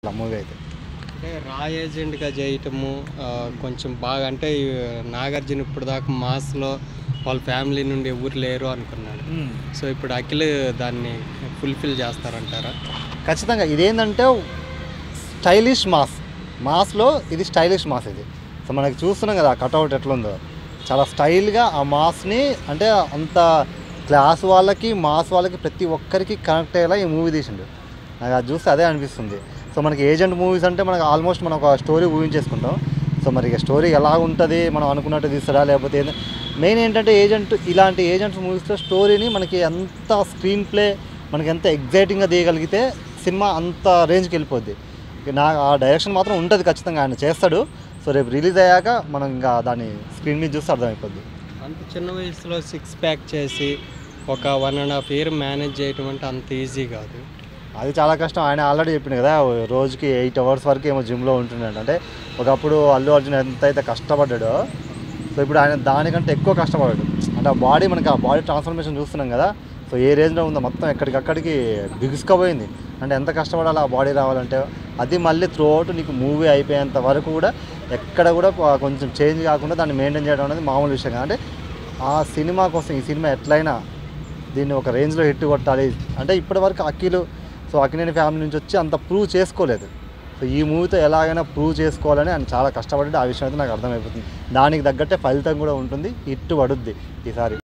ఆ మూవీ అయితే అంటే రా ఏజెంట్గా చేయటము ఆ, కొంచెం బాగా అంటే ఈ నాగార్జున ఇప్పుడు దాకా మాస్లో వాళ్ళ ఫ్యామిలీ నుండి ఎవరు లేరు అనుకున్నాడు సో ఇప్పుడు అఖిల్ దాన్ని ఫుల్ఫిల్ చేస్తారంటారా ఖచ్చితంగా ఇదేంటంటే స్టైలిష్ మాస్ మాస్లో ఇది స్టైలిష్ మాస్ ఇది సో మనకి చూస్తున్నాం కదా ఆ కట్అవుట్ ఎట్లుందో చాలా స్టైల్గా ఆ మాస్ని అంటే అంత క్లాస్ వాళ్ళకి మాస్ వాళ్ళకి ప్రతి ఒక్కరికి కనెక్ట్ అయ్యేలా ఈ మూవీ తీసిండు నాకు అది చూస్తే అదే అనిపిస్తుంది సో మనకి ఏజెంట్ మూవీస్ అంటే మనకు ఆల్మోస్ట్ మనం ఒక స్టోరీ ఊహించేసుకుంటాం సో మరి ఇక స్టోరీ ఎలా ఉంటుంది మనం అనుకున్నట్టు తీస్తాడా లేకపోతే ఏంది మెయిన్ ఏంటంటే ఏజెంట్ ఇలాంటి ఏజెంట్స్ మూవీస్లో స్టోరీని మనకి ఎంత స్క్రీన్ ప్లే మనకి ఎంత ఎగ్జైటింగ్గా తీయగలిగితే సినిమా అంత రేంజ్కి వెళ్ళిపోద్ది ఇక నా ఆ డైరెక్షన్ మాత్రం ఉంటుంది ఖచ్చితంగా ఆయన చేస్తాడు సో రేపు రిలీజ్ అయ్యాక మనం ఇంకా దాన్ని స్క్రీన్ మీద చూస్తే అర్థమైపోద్ది అంత చిన్న వయసులో సిక్స్ ప్యాక్ చేసి ఒక one and half year manage చేయటం అంటే అంత ఈజీ కాదు అది చాలా కష్టం ఆయన ఆల్రెడీ చెప్పింది కదా రోజుకి ఎయిట్ అవర్స్ వరకు ఏమో జిమ్లో ఉంటున్నాడు అంటే ఒకప్పుడు అల్లు అర్జున్ ఎంత అయితే కష్టపడ్డాడో సో ఇప్పుడు ఆయన దానికంటే ఎక్కువ కష్టపడ్డాడు అంటే ఆ బాడీ మనకి ఆ బాడీ ట్రాన్స్ఫర్మేషన్ చూస్తున్నాం కదా సో ఏ రేంజ్లో ఉందో మొత్తం ఎక్కడికక్కడికి బిగుసుకుపోయింది అంటే ఎంత కష్టపడాలి ఆ బాడీ రావాలంటే అది మళ్ళీ త్రూ అవుట్ నీకు మూవీ అయిపోయేంత వరకు కూడా ఎక్కడ కూడా ప- కొంచెం చేంజ్ కాకుండా దాన్ని మెయింటైన్ చేయడం అనేది మామూలు విషయం కాదు అంటే ఆ సినిమా కోసం ఈ సినిమా ఎట్లయినా దీన్ని ఒక రేంజ్లో హిట్ కొట్టాలి అంటే ఇప్పటివరకు అఖిల్ సో అఖిలేని ఫ్యామిలీ నుంచి వచ్చి అంత ప్రూవ్ చేసుకోలేదు సో ఈ మూవీతో ఎలాగైనా ప్రూవ్ చేసుకోవాలని ఆయన చాలా కష్టపడి ఆ విషయం అయితే నాకు అర్థమైపోతుంది దానికి తగ్గట్టే ఫలితం కూడా ఉంటుంది హిట్ పడుద్ది ఈసారి